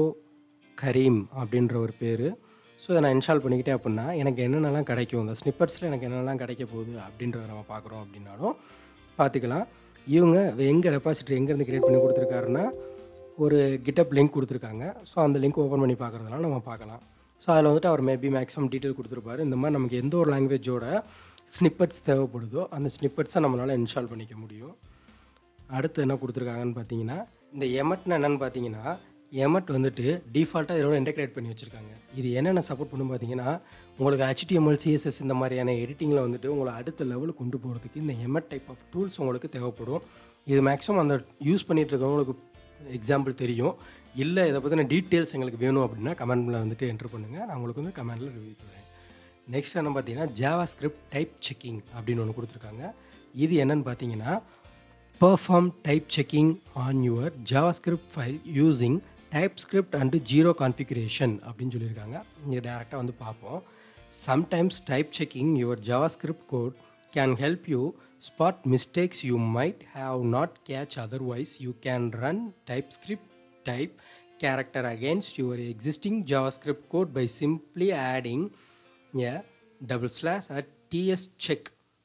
கரீம் அப்படின்ற ஒரு பேர் ஸோ இதை நான் இன்ஸ்டால் பண்ணிக்கிட்டேன் அப்படின்னா எனக்கு என்னென்னலாம் கிடைக்கும் இந்த ஸ்னிப்பர்ஸில் எனக்கு என்னென்னலாம் கிடைக்க போகுது அப்படின்றத நம்ம பார்க்குறோம் அப்படின்னாலும் பார்த்துக்கலாம் இவங்க எங்கே ரெபாசிட்டரி எங்கேருந்து க்ரியேட் பண்ணி கொடுத்துருக்காருன்னா ஒரு கிட்டப் லிங்க் கொடுத்துருக்காங்க ஸோ அந்த லிங்க் ஓப்பன் பண்ணி பார்க்குறதுனால நம்ம பார்க்கலாம் ஸோ அதில் வந்துட்டு அவர் மேபி மேக்ஸிமம் டீட்டெயில் கொடுத்துருப்பாரு இந்த மாதிரி நமக்கு எந்த ஒரு லாங்குவேஜோட ஸ்னிப்பட்ஸ் தேவைப்படுதோ அந்த ஸ்னிப்பட்ஸை நம்மளால் இன்ஸ்டால் பண்ணிக்க முடியும் அடுத்து என்ன கொடுத்துருக்காங்கன்னு பார்த்தீங்கன்னா இந்த எமட்னா என்னன்னு பார்த்தீங்கன்னா எமட் வந்துட்டு டிஃபால்ட்டாக இதோட இன்டெகிரேட் பண்ணி வச்சுருக்காங்க இது என்னென்ன சப்போர்ட் பண்ணும் பார்த்தீங்கன்னா உங்களுக்கு ஹெச்டிஎம்எல் சிஎஸ்எஸ் இந்த மாதிரியான எடிட்டிங்கில் வந்துட்டு உங்களை அடுத்த லெவலுக்கு கொண்டு போகிறதுக்கு இந்த எமட் டைப் ஆஃப் டூல்ஸ் உங்களுக்கு தேவைப்படும் இது மேக்ஸிமம் அந்த யூஸ் பண்ணிட்டு இருக்கவங்களுக்கு எக்ஸாம்பிள் தெரியும் இல்லை இதை பற்றின டீட்டெயில்ஸ் எங்களுக்கு வேணும் அப்படின்னா கமெண்ட்டில் வந்துட்டு என்ட்ரு பண்ணுங்கள் நான் உங்களுக்கு வந்து கமெண்டில் ரிவ்யூ பண்ணுறேன் நெக்ஸ்ட் என்ன பார்த்தீங்கன்னா ஜாவா ஸ்கிரிப்ட் டைப் செக்கிங் அப்படின்னு ஒன்று கொடுத்துருக்காங்க இது என்னன்னு பார்த்தீங்கன்னா perform type checking on your JavaScript file using TypeScript and zero configuration அப்படின்னு சொல்லியிருக்காங்க இங்கே டேரெக்டாக வந்து பார்ப்போம் sometimes type checking your JavaScript code can help you spot mistakes you might have not catch otherwise you can run TypeScript type character against your existing JavaScript code by simply adding a double slash at ts check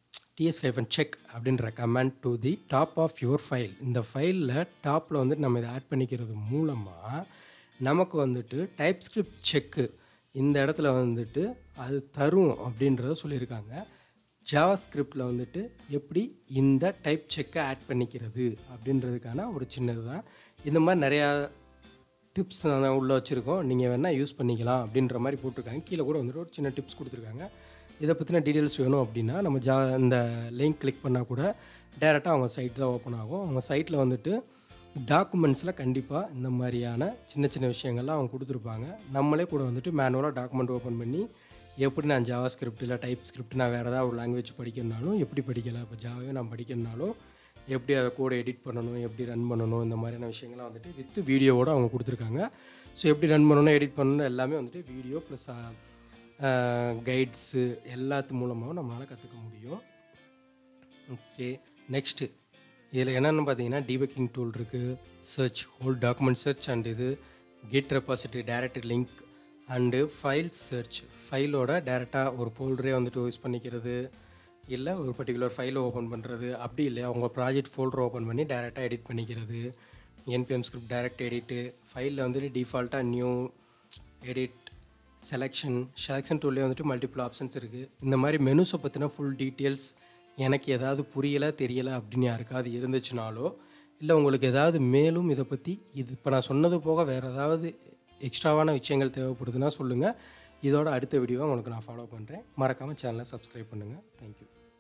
ts check அப்படின்ற comment to the top of your file இந்த ஃபைலில் டாப்பில் வந்துட்டு நம்ம இதை add பண்ணிக்கிறது மூலமாக நமக்கு வந்துட்டு டைப் ஸ்கிரிப்ட் செக்கு இந்த இடத்துல வந்துட்டு அது தரும் அப்படின்றத சொல்லியிருக்காங்க ஜாவா ஸ்கிரிப்டில் வந்துட்டு எப்படி இந்த டைப் செக்கை ஆட் பண்ணிக்கிறது அப்படின்றதுக்கான ஒரு சின்னது தான் இந்த மாதிரி நிறையா டிப்ஸ் உள்ளே வச்சுருக்கோம் நீங்கள் வேணால் யூஸ் பண்ணிக்கலாம் அப்படின்ற மாதிரி போட்டிருக்காங்க கீழே கூட வந்துட்டு ஒரு சின்ன டிப்ஸ் கொடுத்துருக்காங்க இதை பற்றின டீட்டெயில்ஸ் வேணும் அப்படின்னா நம்ம ஜா இந்த லிங்க் கிளிக் பண்ணால் கூட டேரெக்டாக அவங்க சைட் தான் ஓப்பன் ஆகும் அவங்க சைட்டில் வந்துட்டு டாக்குமெண்ட்ஸில் கண்டிப்பாக இந்த மாதிரியான சின்ன சின்ன விஷயங்கள்லாம் அவங்க கொடுத்துருப்பாங்க நம்மளே கூட வந்துட்டு மேனுவலாக டாக்குமெண்ட் ஓப்பன் பண்ணி எப்படி நான் ஜாவா ஸ்கிரிப்ட் இல்லை டைப் ஸ்கிரிப்ட் நான் வேறு ஏதாவது ஒரு லாங்குவேஜ் படிக்கணுனாலும் எப்படி படிக்கலாம் இப்போ ஜாவே நான் படிக்கணுனாலும் எப்படி அதை கோடை எடிட் பண்ணணும் எப்படி ரன் பண்ணணும் இந்த மாதிரியான விஷயங்கள்லாம் வந்துட்டு வித் வீடியோவோட அவங்க கொடுத்துருக்காங்க ஸோ எப்படி ரன் பண்ணணும் எடிட் பண்ணணும் எல்லாமே வந்துட்டு வீடியோ ப்ளஸ் கைட்ஸு எல்லாத்து மூலமாகவும் நம்மளால் கற்றுக்க முடியும் ஓகே நெக்ஸ்ட்டு இதில் என்னென்னு பார்த்தீங்கன்னா டிபக்கிங் டூல் இருக்குது search whole document search and இது git repository direct link and file search ஃபைலோட டேரெக்டாக ஒரு ஃபோல்டரே வந்துட்டு யூஸ் பண்ணிக்கிறது இல்லை ஒரு பர்டிகுலர் ஃபைலை ஓப்பன் பண்ணுறது அப்படி இல்லையா உங்கள் ப்ராஜெக்ட் ஃபோல்டர் ஓப்பன் பண்ணி டேரெக்டாக எடிட் பண்ணிக்கிறது என்பிஎம் ஸ்கிரிப்ட் டேரக்ட் எடிட்டு ஃபைலில் வந்துட்டு டிஃபால்ட்டாக நியூ எடிட் செலெக்ஷன் செலெக்ஷன் டூல்லே வந்துட்டு மல்டிபிள் ஆப்ஷன்ஸ் இருக்குது இந்த மாதிரி மெனுஸை பற்றின ஃபுல் டீட்டெயில்ஸ் எனக்கு ஏதாவது புரியலை தெரியலை அப்படின்னு யாருக்காவது இருந்துச்சுனாலோ இல்லை உங்களுக்கு ஏதாவது மேலும் இதை பற்றி இது இப்போ நான் சொன்னது போக வேறு ஏதாவது எக்ஸ்ட்ராவான விஷயங்கள் தேவைப்படுதுன்னா சொல்லுங்கள் இதோட அடுத்த வீடியோவை உங்களுக்கு நான் ஃபாலோ பண்ணுறேன் மறக்காமல் சேனலை சப்ஸ்கிரைப் பண்ணுங்கள் தேங்க்யூ